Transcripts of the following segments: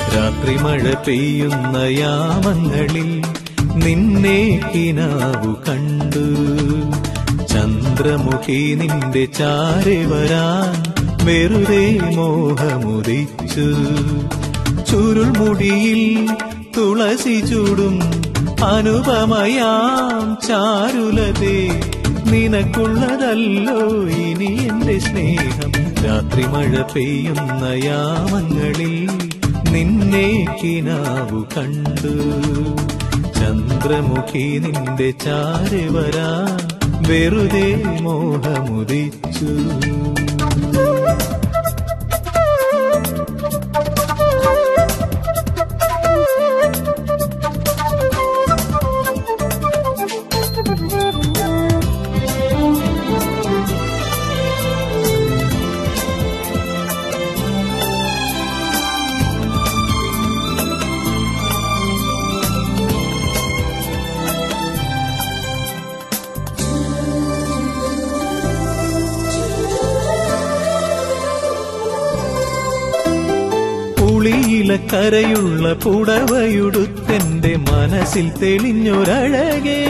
രാത്രി മഴ പെയ്യുന്ന യാമങ്ങളിൽ നിന്നെ കിനാവു കണ്ടു ചന്ദ്രമുഖി നിന്റെ ചാരെ വരാൻ വെറുതെ മോഹമുദിച്ചു ചുരുൾമുടിയിൽ തുളസി ചൂടും അനുപമയാം ചാരുലതേ നിനക്കുള്ളതല്ലോ ഇനി എന്റെ സ്നേഹം രാത്രി മഴ പെയ്യുന്ന യാമങ്ങളിൽ നിന്നെ കിനാവു കണ്ടു ചന്ദ്രമുഖി നിന്റെ ചാരെ വരാ വെറുതെ മോഹമുദിച്ചു പുളിയിലക്കരയുള്ള പുടവയുടുത്തെന്റെ മനസ്സിൽ തെളിഞ്ഞൊരഴകേ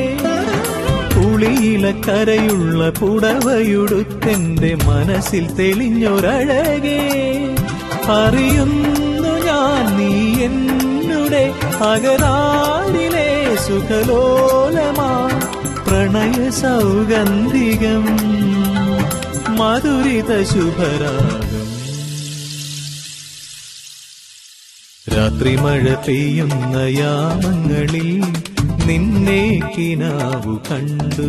പുളിയിലക്കരയുള്ള പുടവയുടുത്തെന്റെ മനസ്സിൽ തെളിഞ്ഞൊരഴകേ അറിയുന്നു ഞാൻ നീ എന്നുടെ അകതാരിലെ സുഖലോലമാ പ്രണയ സൗഗന്ധികം മധുരിത ശുഭരാഗം രാത്രി മഴ പെയ്യുന്ന യാമങ്ങളിൽ നിന്നെ കിനാവു കണ്ടു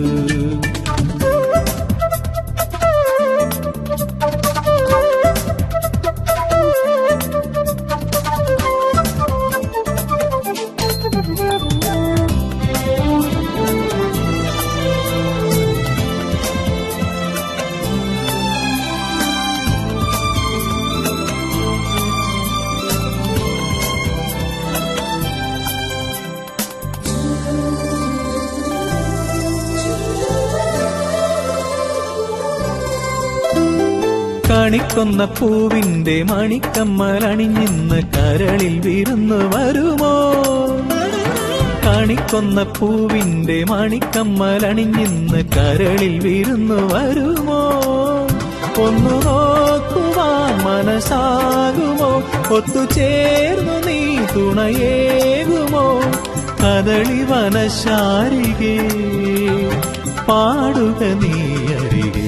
കണിക്കൊന്ന പൂവിന്റെ മണിക്കമ്മലണിഞ്ഞിന്ന് കരളിൽ വിരുന്നു വരുമോ കണിക്കൊന്ന പൂവിന്റെ മണിക്കമ്മലണിഞ്ഞിന്ന് കരളിൽ വിരുന്നു വരുമോ ഒന്നു നോക്കുവാൻ മനസ്സാകുമോ ഒത്തുചേർന്നു നീ തുണയേകുമോ കദളി വനശാരികേ പാടുക നീ അരികേ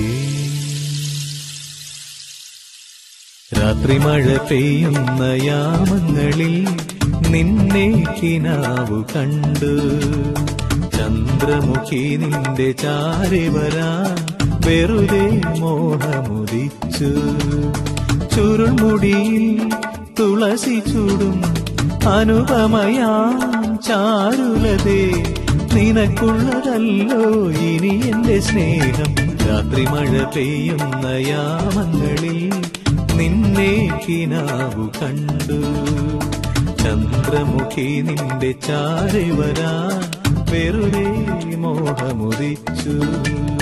രാത്രി മഴ പെയ്യുന്ന യാമങ്ങളിൽ നിന്നെ കിനാവു കണ്ടു ചന്ദ്രമുഖി നിന്റെ ചാരി വരാൻ വെറുതെ മോഹമുദിച്ചു ചുരുൾമുടിയിൽ തുളസി ചൂടും അനുപമയാം ചാരുലതേ നിനക്കുള്ളതല്ലോ ഇനി എന്റെ സ്നേഹം രാത്രി മഴ പെയ്യുന്ന യാമങ്ങളിൽ നിന്നെ കിനാവു കണ്ടു ചന്ദ്രമുഖി നിന്റെ ചാരി വരാൻ വെറുതെ മോഹമുദിച്ചു